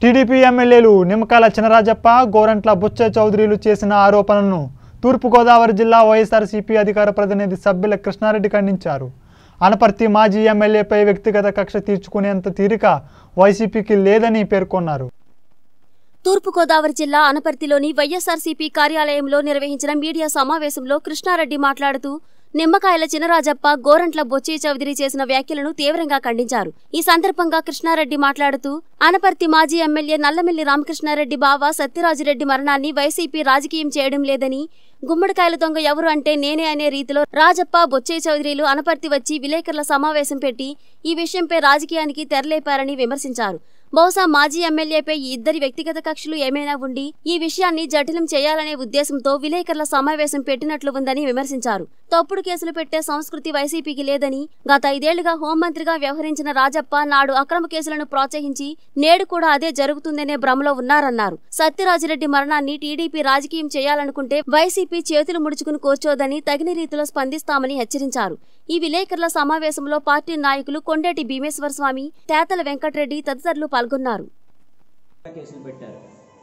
TDP ఎమ్మెల్యేలు నిమ్మకాయల చినరాజప్ప గోరంట్ల బుచ్చ చౌదరిలు చేసిన ఆరోపణలను తూర్పుగోదావరి జిల్లా వైఎస్ఆర్సీపీ అధికార ప్రతినిధి సభ్యుల కృష్ణారెడ్డి ఖండించారు అనపర్తి మాజీ ఎమ్మెల్యేపై వ్యక్తిగత కక్ష తీర్చుకునేంత తీరిక వైసీపీకి లేదని పేర్కొన్నారు తూర్పుగోదావరి జిల్లా అనపర్తిలోని వైఎస్ఆర్సీపీ కార్యాలయంలో నిర్వహించిన మీడియా సమావేశంలో కృష్ణారెడ్డి మాట్లాడుతూ నిమ్మకాయల చినరాజప్ప గోరంట్ల బొచ్చి చౌదరి చేసిన వ్యాఖ్యలను తీవ్రంగా ఖండించారు ఈ సందర్భంగా కృష్ణారెడ్డి మాట్లాడుతూ అనపర్తి మాజీ ఎమ్మెల్యే నల్లమిల్లి రామకృష్ణారెడ్డి బావ సత్యరాజురెడ్డి మరణాన్ని వైసీపీ రాజకీయం చేయడం లేదని గుమ్మడికాయల దొంగ ఎవరు అంటే నేనే అనే రీతిలో రాజప్ప బొచ్చయ్య చౌదరిలు అనపర్తి వచ్చి విలేకరుల సమావేశం పెట్టి ఈ విషయంపై రాజకీయానికి తెరలేపారని విమర్శించారు బహుశా మాజీ ఎమ్మెల్యేపై ఈ ఇద్దరి వ్యక్తిగత కక్షలు ఏమైనా ఉండి ఈ విషయాన్ని జటిలం చేయాలనే ఉద్దేశంతో విలేకరుల సమావేశం పెట్టినట్లు ఉందని విమర్శించారు తప్పుడు కేసులు పెట్టే సంస్కృతి వైసీపీకి లేదని గత ఐదేళ్లుగా హోంమంత్రిగా వ్యవహరించిన రాజప్ప నాడు అక్రమ కేసులను ప్రోత్సహించి నేడు కూడా అదే జరుగుతుందనే భ్రమలో ఉన్నారన్నారు సత్యరాజిరెడ్డి మరణాన్ని టీడీపీ రాజకీయం చేయాలనుకుంటే వైసీపీ చేతులు ముడుచుకుని కూర్చోదని తగిన రీతిలో స్పందిస్తామని హెచ్చరించారు ఈ విలేకరుల సమావేశంలో పార్టీ నాయకులు కొండేటి భీమేశ్వర స్వామి తేతల వెంకటరెడ్డి తదితరులు పాల్గొన్నారు కేసులు పెట్టారు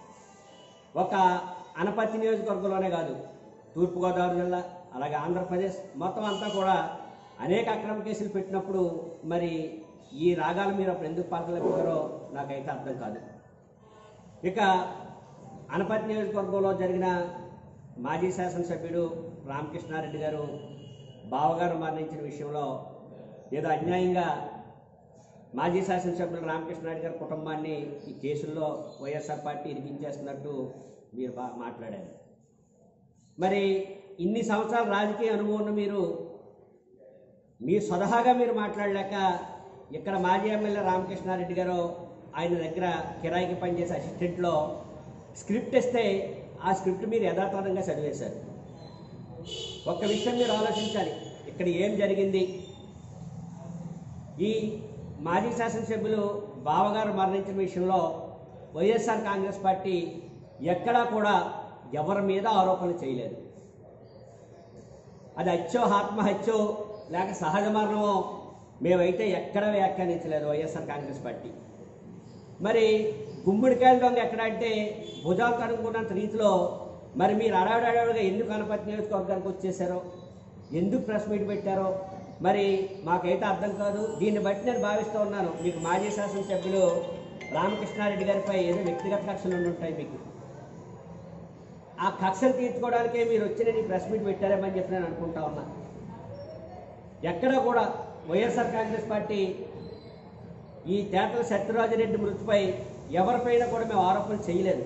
ఒక అనపర్తి నియోజకవర్గంలోనే కాదు తూర్పుగోదావరి జిల్లా అలాగే ఆంధ్రప్రదేశ్ మొత్తం అంతా కూడా అనేక అక్రమ కేసులు పెట్టినప్పుడు మరి ఈ రాగాలు మీరు అప్పుడు ఎందుకు పాల్గొలేకపోయారో నాకైతే అర్థం కాదు ఇక అనపర్తి నియోజకవర్గంలో జరిగిన మాజీ శాసనసభ్యుడు రామకృష్ణారెడ్డి గారు బావగారు మరణించిన విషయంలో ఏదో అన్యాయంగా మాజీ శాసనసభ్యులు రామకృష్ణారెడ్డి గారి కుటుంబాన్ని ఈ కేసుల్లో వైఎస్ఆర్ పార్టీ ఇరికించేస్తున్నట్టు మీరు బాగా మాట్లాడారు మరి ఇన్ని సంవత్సరాల రాజకీయ అనుభవం ఉన్న మీరు మీ స్వతహాగా మీరు మాట్లాడలేక ఇక్కడ మాజీ ఎమ్మెల్యే రామకృష్ణారెడ్డి గారు ఆయన దగ్గర కిరాయికి పనిచేసే అసిస్టెంట్లో స్క్రిప్ట్ ఇస్తే ఆ స్క్రిప్ట్ మీరు యథాతథంగా చదివేశారు ఒక్క విషయం మీరు ఆలోచించాలి ఇక్కడ ఏం జరిగింది ఈ మాజీ శాసనసభ్యులు బావగారు మరణించిన విషయంలో వైఎస్ఆర్ కాంగ్రెస్ పార్టీ ఎక్కడా కూడా ఎవరి మీద ఆరోపణలు చేయలేదు అది హత్యో ఆత్మహత్యో లేక సహజ మరణమో మేమైతే ఎక్కడ వ్యాఖ్యానించలేదు వైఎస్ఆర్ కాంగ్రెస్ పార్టీ మరి గుమ్మడికాయల దొంగ ఎక్కడ అంటే భుజాలు కడుక్కున్నంత రీతిలో మరి మీరు అడావిడావిడిగా ఎందుకు అనపతి నియోజకవర్గానికి వచ్చేసారో ఎందుకు ప్రెస్ మీట్ పెట్టారో మరి మాకైతే అర్థం కాదు దీన్ని బట్టి నేను భావిస్తూ ఉన్నాను మీకు మాజీ శాసనసభ్యులు రామకృష్ణారెడ్డి గారిపై ఏదో వ్యక్తిగత కక్షలు ఉండి ఉంటాయి మీకు ఆ కక్షలు తీర్చుకోవడానికే మీరు వచ్చిన ఈ ప్రెస్ మీట్ పెట్టారేమని చెప్పి నేను అనుకుంటా ఉన్నా ఎక్కడ కూడా వైఎస్ఆర్ కాంగ్రెస్ పార్టీ ఈ తేటల సత్యరాజరెడ్డి మృతిపై ఎవరిపైనా కూడా మేము ఆరోపణలు చేయలేదు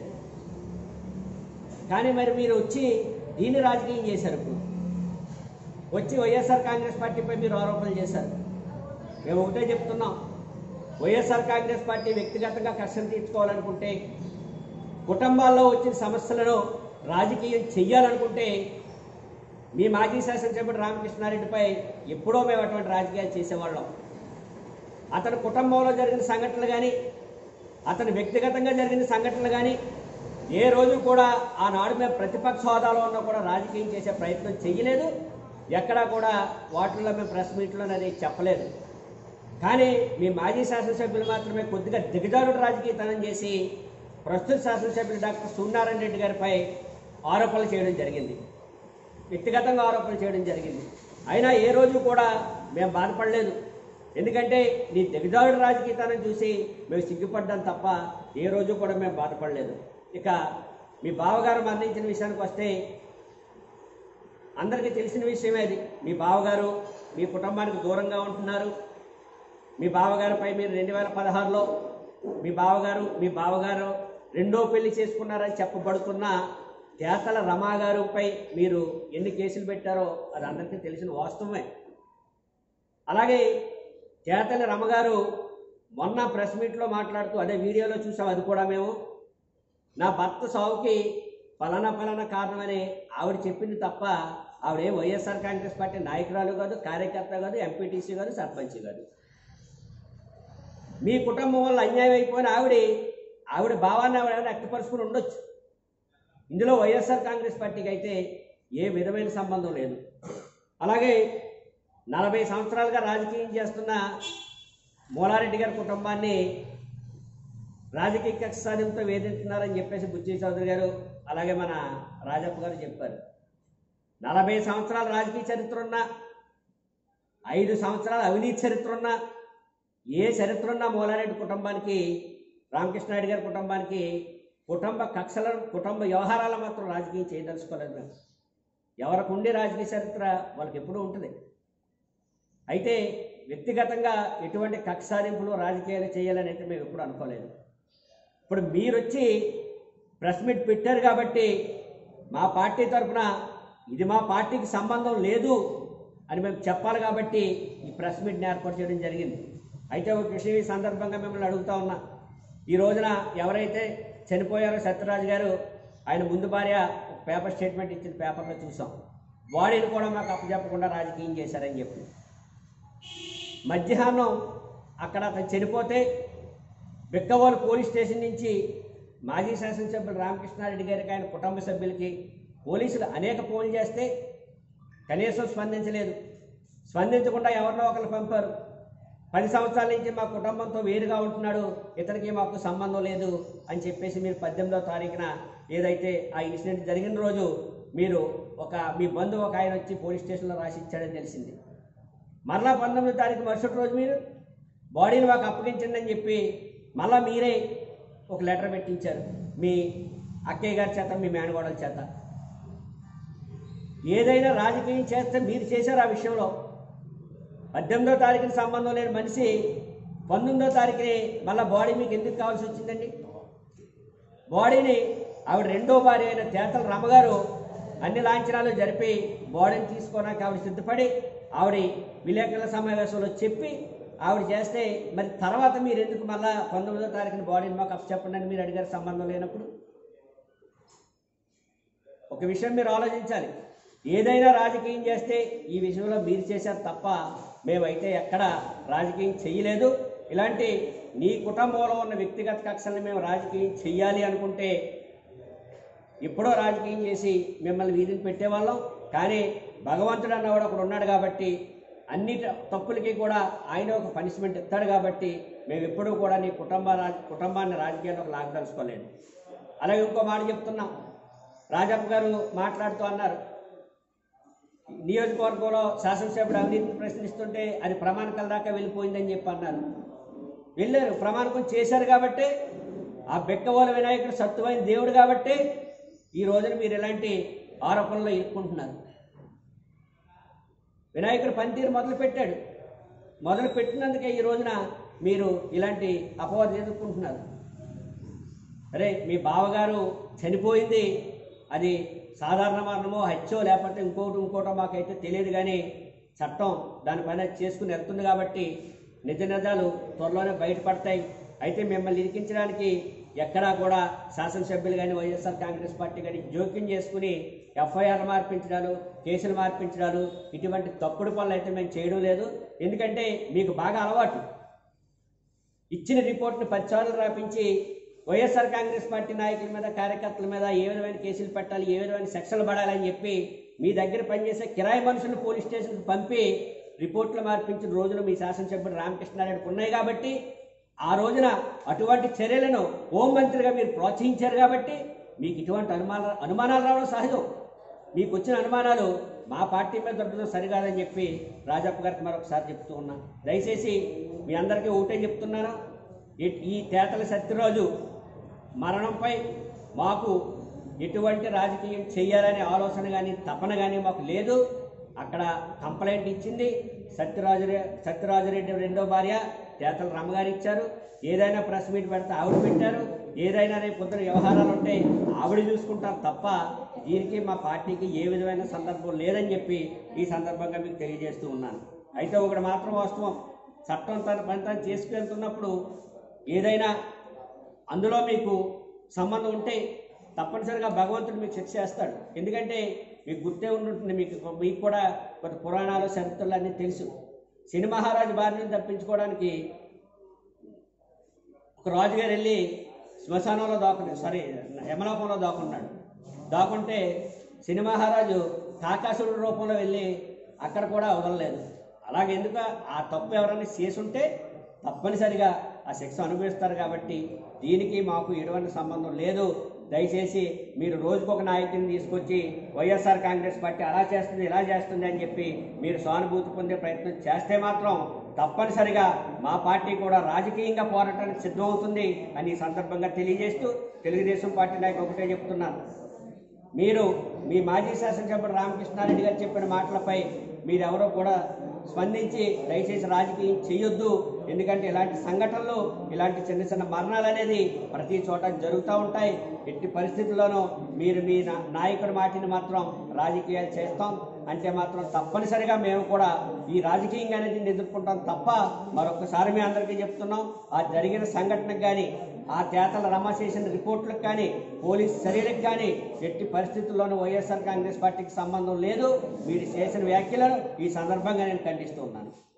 కానీ మరి మీరు వచ్చి దీన్ని రాజకీయం చేశారు ఇప్పుడు వచ్చి వైఎస్ఆర్ కాంగ్రెస్ పార్టీపై మీరు ఆరోపణలు చేశారు మేము ఒకటే చెప్తున్నాం వైఎస్ఆర్ కాంగ్రెస్ పార్టీ వ్యక్తిగతంగా కష్టం తీర్చుకోవాలనుకుంటే కుటుంబాల్లో వచ్చిన సమస్యలను రాజకీయం చెయ్యాలనుకుంటే మీ మాజీ శాసనసభ్యుడు రామకృష్ణారెడ్డిపై ఎప్పుడో మేము అటువంటి రాజకీయాలు చేసేవాళ్ళం అతని కుటుంబంలో జరిగిన సంఘటనలు కానీ అతని వ్యక్తిగతంగా జరిగిన సంఘటనలు కానీ ఏ రోజు కూడా ఆనాడు మేము ప్రతిపక్ష హోదాలో ఉన్నా కూడా రాజకీయం చేసే ప్రయత్నం చేయలేదు ఎక్కడా కూడా వాటిల్లో మేము ప్రెస్ మీట్లో అనేది చెప్పలేదు కానీ మీ మాజీ శాసనసభ్యులు మాత్రమే కొద్దిగా దిగజారుడు రాజకీయతనం చేసి ప్రస్తుత శాసనసభ్యులు డాక్టర్ సూర్యనారాయణ రెడ్డి గారిపై ఆరోపణలు చేయడం జరిగింది వ్యక్తిగతంగా ఆరోపణలు చేయడం జరిగింది అయినా ఏ రోజు కూడా మేము బాధపడలేదు ఎందుకంటే నీ దిగజారుడు రాజకీయతనం చూసి మేము సిగ్గుపడ్డాం తప్ప ఏ రోజు కూడా మేము బాధపడలేదు ఇక మీ బావగారు మరణించిన విషయానికి వస్తే అందరికీ తెలిసిన విషయమే అది మీ బావగారు మీ కుటుంబానికి దూరంగా ఉంటున్నారు మీ బావగారిపై మీరు రెండు వేల పదహారులో మీ బావగారు మీ బావగారు రెండో పెళ్లి చేసుకున్నారని చెప్పబడుతున్న తేతల రమా గారిపై మీరు ఎన్ని కేసులు పెట్టారో అది అందరికీ తెలిసిన వాస్తవమే అలాగే తేతల రమగారు మొన్న ప్రెస్ మీట్లో మాట్లాడుతూ అదే వీడియోలో చూసాం అది కూడా మేము నా భర్త సావుకి ఫలానా ఫలానా కారణమని ఆవిడ చెప్పింది తప్ప ఆవిడ ఏ వైఎస్ఆర్ కాంగ్రెస్ పార్టీ నాయకురాలు కాదు కార్యకర్త కాదు ఎంపీటీసీ కాదు సర్పంచ్ కాదు మీ కుటుంబం వల్ల అన్యాయం అయిపోయిన ఆవిడ ఆవిడ భావాన్ని ఆవిడ ఏమైనా వ్యక్తపరుచుకుని ఉండొచ్చు ఇందులో వైఎస్ఆర్ కాంగ్రెస్ పార్టీకి అయితే ఏ విధమైన సంబంధం లేదు అలాగే నలభై సంవత్సరాలుగా రాజకీయం చేస్తున్న మూలారెడ్డి గారి కుటుంబాన్ని రాజకీయ కక్ష సాధింపుతో వేధిస్తున్నారని చెప్పేసి బుచ్చి చౌదరి గారు అలాగే మన రాజప్ప గారు చెప్పారు నలభై సంవత్సరాల రాజకీయ చరిత్ర ఉన్న ఐదు సంవత్సరాల అవినీతి చరిత్ర ఉన్న ఏ చరిత్ర ఉన్న మూలారెడ్డి కుటుంబానికి రామకృష్ణారెడ్డి గారి కుటుంబానికి కుటుంబ కక్షలను కుటుంబ వ్యవహారాలు మాత్రం రాజకీయం చేయదలుచుకోలేదు మేము ఎవరికి ఉండే రాజకీయ చరిత్ర వాళ్ళకి ఎప్పుడూ ఉంటుంది అయితే వ్యక్తిగతంగా ఎటువంటి కక్ష సాధింపులు రాజకీయాలు చేయాలని అయితే మేము ఎప్పుడు అనుకోలేదు ఇప్పుడు మీరు వచ్చి ప్రెస్ మీట్ పెట్టారు కాబట్టి మా పార్టీ తరఫున ఇది మా పార్టీకి సంబంధం లేదు అని మేము చెప్పాలి కాబట్టి ఈ ప్రెస్ మీట్ని ఏర్పాటు చేయడం జరిగింది అయితే ఒక విషయం ఈ సందర్భంగా మిమ్మల్ని అడుగుతా ఉన్నా ఈ రోజున ఎవరైతే చనిపోయారో సత్యరాజు గారు ఆయన ముందు భార్య ఒక పేపర్ స్టేట్మెంట్ ఇచ్చిన పేపర్లో చూసాం బాడీని కూడా మాకు అప్పచెప్పకుండా రాజకీయం చేశారని చెప్పి మధ్యాహ్నం అక్కడ అతను చనిపోతే బిక్కవోలు పోలీస్ స్టేషన్ నుంచి మాజీ శాసనసభ్యులు రామకృష్ణారెడ్డి గారికి ఆయన కుటుంబ సభ్యులకి పోలీసులు అనేక ఫోన్లు చేస్తే కనీసం స్పందించలేదు స్పందించకుండా ఎవరినో ఒకరు పంపారు పది సంవత్సరాల నుంచి మా కుటుంబంతో వేరుగా ఉంటున్నాడు ఇతనికి మాకు సంబంధం లేదు అని చెప్పేసి మీరు పద్దెనిమిదవ తారీఖున ఏదైతే ఆ ఇన్సిడెంట్ జరిగిన రోజు మీరు ఒక మీ బంధువు ఒక ఆయన వచ్చి పోలీస్ స్టేషన్లో రాసి ఇచ్చాడని తెలిసింది మరలా పంతొమ్మిదో తారీఖు మరుసటి రోజు మీరు బాడీని మాకు అప్పగించండి అని చెప్పి మళ్ళా మీరే ఒక లెటర్ పెట్టించారు మీ అక్కయ్య గారి చేత మీ మేనగోడల చేత ఏదైనా రాజకీయం చేస్తే మీరు చేశారు ఆ విషయంలో పద్దెనిమిదో తారీఖున సంబంధం లేని మనిషి పంతొమ్మిదో తారీఖుని మళ్ళీ బాడీ మీకు ఎందుకు కావాల్సి వచ్చిందండి బాడీని ఆవిడ రెండో భార్య అయిన తేతల రమ్మగారు అన్ని లాంఛనాలు జరిపి బాడీని తీసుకోవడానికి ఆవిడ సిద్ధపడి ఆవిడ విలేకరుల సమావేశంలో చెప్పి ఆవిడ చేస్తే మరి తర్వాత మీరు ఎందుకు మళ్ళా పంతొమ్మిదో తారీఖున బాడీని మాకు అప్పచెప్పండి అని మీరు అడిగారు సంబంధం లేనప్పుడు ఒక విషయం మీరు ఆలోచించాలి ఏదైనా రాజకీయం చేస్తే ఈ విషయంలో మీరు చేశారు తప్ప మేమైతే ఎక్కడ రాజకీయం చేయలేదు ఇలాంటి నీ కుటుంబంలో ఉన్న వ్యక్తిగత కక్షల్ని మేము రాజకీయం చెయ్యాలి అనుకుంటే ఎప్పుడో రాజకీయం చేసి మిమ్మల్ని వీధిని పెట్టేవాళ్ళం కానీ భగవంతుడు అన్నవాడు ఒకడు ఉన్నాడు కాబట్టి అన్ని తప్పులకి కూడా ఆయన ఒక పనిష్మెంట్ ఇస్తాడు కాబట్టి మేము ఎప్పుడూ కూడా నీ కుటుంబ రాజ కుటుంబాన్ని రాజకీయాల్లోకి లాగదలుచుకోలేదు అలాగే ఇంకో మాట చెప్తున్నాం రాజప్ప గారు మాట్లాడుతూ అన్నారు నియోజకవర్గంలో శాసనసభ్యుడు అవినీతిని ప్రశ్నిస్తుంటే అది ప్రమాణికల దాకా వెళ్ళిపోయిందని చెప్పి అన్నారు వెళ్ళారు ప్రమాణకం చేశారు కాబట్టి ఆ బెక్కవోల వినాయకుడు సత్తువైన దేవుడు కాబట్టి ఈ రోజున మీరు ఇలాంటి ఆరోపణలో ఇరుక్కుంటున్నారు వినాయకుడు పనితీరు మొదలు పెట్టాడు మొదలు పెట్టినందుకే ఈ రోజున మీరు ఇలాంటి అపవాదం ఎదుర్కొంటున్నారు అరే మీ బావగారు చనిపోయింది అది సాధారణ మరణమో హత్యో లేకపోతే ఇంకోటి ఇంకోటో మాకైతే తెలియదు కానీ చట్టం దానిపైన చేసుకుని వెళ్తుంది కాబట్టి నిజ నిజాలు త్వరలోనే బయటపడతాయి అయితే మిమ్మల్ని ఇరికించడానికి ఎక్కడా కూడా శాసనసభ్యులు కానీ వైఎస్ఆర్ కాంగ్రెస్ పార్టీ కానీ జోక్యం చేసుకుని ఎఫ్ఐఆర్ మార్పించడాలు కేసులు మార్పించడాలు ఇటువంటి తప్పుడు పనులు అయితే మేము చేయడం లేదు ఎందుకంటే మీకు బాగా అలవాటు ఇచ్చిన రిపోర్ట్ని పదిసార్లు రాపించి వైఎస్ఆర్ కాంగ్రెస్ పార్టీ నాయకుల మీద కార్యకర్తల మీద ఏ విధమైన కేసులు పెట్టాలి ఏ విధమైన శిక్షలు పడాలని చెప్పి మీ దగ్గర పనిచేసే కిరాయి మనుషులు పోలీస్ స్టేషన్కి పంపి రిపోర్ట్లు మార్పించిన రోజున మీ శాసనసభ్యుడు రామకృష్ణారెడ్డికి ఉన్నాయి కాబట్టి ఆ రోజున అటువంటి చర్యలను హోంమంత్రిగా మీరు ప్రోత్సహించారు కాబట్టి మీకు ఇటువంటి అనుమానాలు అనుమానాలు రావడం సహజం మీకు వచ్చిన అనుమానాలు మా పార్టీ మీద దొరకడం సరికాదని చెప్పి రాజప్ప గారికి మరొకసారి చెప్తూ ఉన్నా దయచేసి మీ అందరికీ ఒకటే చెప్తున్నాను ఈ- ఈ తేతల సత్యరాజు మరణంపై మాకు ఎటువంటి రాజకీయం చేయాలనే ఆలోచన కానీ తపన కానీ మాకు లేదు అక్కడ కంప్లైంట్ ఇచ్చింది సత్యరాజు సత్యరాజురెడ్డి రెండో భార్య తేతల రమ్మగారు ఇచ్చారు ఏదైనా ప్రెస్ మీట్ పెడితే ఆవిడ పెట్టారు ఏదైనా రేపు పొద్దున వ్యవహారాలు ఉంటే ఆవిడ చూసుకుంటారు తప్ప దీనికి మా పార్టీకి ఏ విధమైన సందర్భం లేదని చెప్పి ఈ సందర్భంగా మీకు తెలియజేస్తూ ఉన్నాను అయితే ఒకటి మాత్రం వాస్తవం చట్టం తన పని తాను చేసుకెళ్తున్నప్పుడు ఏదైనా అందులో మీకు సంబంధం ఉంటే తప్పనిసరిగా భగవంతుడు మీకు శిక్ష చేస్తాడు ఎందుకంటే మీకు గుర్తే ఉండుంటుంది మీకు మీకు కూడా కొంత పురాణాలు చరిత్రలు అన్నీ తెలుసు శని మహారాజు బారి నుంచి తప్పించుకోవడానికి ఒక రాజుగారు వెళ్ళి శ్మశానంలో దాక్కున్నాడు సారీ యమలోకంలో దాక్కున్నాడు దాక్కుంటే శని మహారాజు కాకాసురుడి రూపంలో వెళ్ళి అక్కడ కూడా వదలలేదు అలాగే ఎందుకు ఆ తప్పు ఎవరైనా చేసుంటే తప్పనిసరిగా ఆ శిక్ష అనుభవిస్తారు కాబట్టి దీనికి మాకు ఎటువంటి సంబంధం లేదు దయచేసి మీరు రోజుకొక నాయకుడిని తీసుకొచ్చి వైఎస్ఆర్ కాంగ్రెస్ పార్టీ అలా చేస్తుంది ఇలా చేస్తుంది అని చెప్పి మీరు సానుభూతి పొందే ప్రయత్నం చేస్తే మాత్రం తప్పనిసరిగా మా పార్టీ కూడా రాజకీయంగా పోరాటానికి సిద్ధమవుతుంది అని ఈ సందర్భంగా తెలియజేస్తూ తెలుగుదేశం పార్టీ నాయకు ఒకటే చెప్తున్నాను మీరు మీ మాజీ శాసనసభ్యుడు రామకృష్ణారెడ్డి గారు చెప్పిన మాటలపై మీరెవరో కూడా స్పందించి దయచేసి రాజకీయం చేయొద్దు ఎందుకంటే ఇలాంటి సంఘటనలు ఇలాంటి చిన్న చిన్న మరణాలు అనేది ప్రతి చోట జరుగుతూ ఉంటాయి ఎట్టి పరిస్థితుల్లోనూ మీరు మీ నా- నాయకుడి మాటిని మాత్రం రాజకీయాలు చేస్తాం అంటే మాత్రం తప్పనిసరిగా మేము కూడా ఈ రాజకీయంగా అనేది ఎదుర్కొంటాం తప్ప మరొకసారి మీ అందరికీ చెప్తున్నాం ఆ జరిగిన సంఘటనకు కానీ ఆ తేతల రమ చేసిన రిపోర్ట్లకు కానీ పోలీస్ చర్యలకు కానీ ఎట్టి పరిస్థితుల్లోనూ వైఎస్ఆర్ కాంగ్రెస్ పార్టీకి సంబంధం లేదు మీరు చేసిన వ్యాఖ్యలను ఈ సందర్భంగా నేను ఖండిస్తూ ఉన్నాను